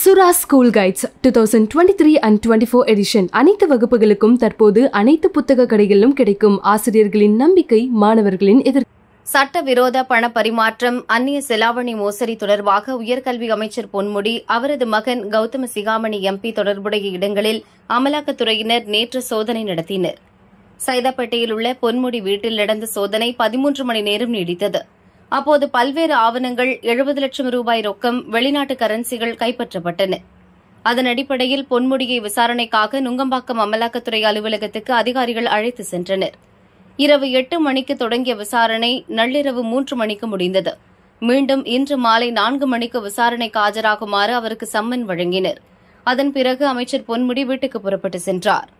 சுரா school guides two thousand twenty three and twenty four edition அனைத்து வகுப்புகளுக்கும் தற்போது அனைத்து புத்தக கடைகளிலும் கிடைக்கும் ஆசிரியர்களின் நம்பிக்கை மாணவர்களின் எதிர் சட்டவிரோத பண பரிமாற்றம் அந்நிய செலாவணி மோசடி தொடர்பாக உயர்கல்வி அமைச்சர் பொன்முடி அவரது மகன் கௌதம சிகாமணி எம்பி தொடர்புடைய இடங்களில் அமலாக்கத்துறையினர் நேற்று சோதனை நடத்தினர் சைதாப்பேட்டையில் உள்ள பொன்முடி வீட்டில் நடந்த சோதனை பதிமூன்று மணி நேரம் நீடித்தது அப்போது பல்வேறு ஆவணங்கள் எழுபது லட்சம் ரூபாய் ரொக்கம் வெளிநாட்டு கரன்சிகள் கைப்பற்றப்பட்டன அதன் அடிப்படையில் பொன்முடியை விசாரணைக்காக நுங்கம்பாக்கம் அமலாக்கத்துறை அலுவலகத்துக்கு அதிகாரிகள் அழைத்து சென்றனர் இரவு எட்டு மணிக்கு தொடங்கிய விசாரணை நள்ளிரவு மூன்று மணிக்கு முடிந்தது மீண்டும் இன்று மாலை நான்கு மணிக்கு விசாரணைக்கு ஆஜராகுமாறு அவருக்கு சம்மன் வழங்கினர் அதன் பிறகு அமைச்சர் பொன்முடி வீட்டுக்கு புறப்பட்டு சென்றார்